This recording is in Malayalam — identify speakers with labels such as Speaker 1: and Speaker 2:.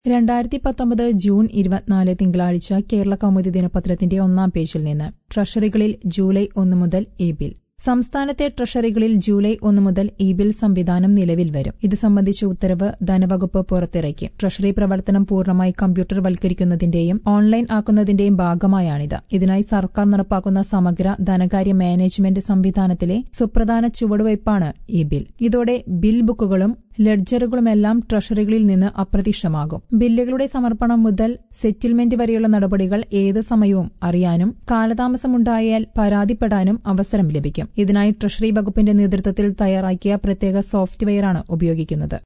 Speaker 1: രണ്ടായിരത്തി പത്തൊമ്പത് ജൂൺ ഇരുപത്തിനാല് തിങ്കളാഴ്ച കേരള കൗമുദി ദിനപത്രത്തിന്റെ ഒന്നാം പേജിൽ നിന്ന് ട്രഷറികളിൽ ജൂലൈ ഒന്ന് മുതൽ ഇ ബിൽ സംസ്ഥാനത്തെ ട്രഷറികളിൽ ജൂലൈ ഒന്ന് മുതൽ ഇ ബിൽ സംവിധാനം നിലവിൽ വരും ഇതു സംബന്ധിച്ച ഉത്തരവ് ധനവകുപ്പ് പുറത്തിറക്കി ട്രഷറി പ്രവർത്തനം പൂർണ്ണമായി കമ്പ്യൂട്ടർവൽക്കരിക്കുന്നതിന്റെയും ഓൺലൈൻ ആക്കുന്നതിന്റെയും ഭാഗമായാണിത് ഇതിനായി സർക്കാർ നടപ്പാക്കുന്ന സമഗ്ര ധനകാര്യ മാനേജ്മെന്റ് സംവിധാനത്തിലെ സുപ്രധാന ചുവടുവയ്പ്പാണ് ഇ ബിൽ ഇതോടെ ബിൽ ബുക്കുകളും ലെഡ്ജറുകളുമെല്ലാം ട്രഷറികളിൽ നിന്ന് അപ്രത്യക്ഷമാകും ബില്ലുകളുടെ സമർപ്പണം മുതൽ സെറ്റിൽമെന്റ് വരെയുള്ള നടപടികൾ ഏത് സമയവും അറിയാനും കാലതാമസമുണ്ടായാൽ പരാതിപ്പെടാനും അവസരം ലഭിക്കും ഇതിനായി ട്രഷറി വകുപ്പിന്റെ നേതൃത്വത്തിൽ തയ്യാറാക്കിയ പ്രത്യേക സോഫ്റ്റ്വെയറാണ് ഉപയോഗിക്കുന്നത്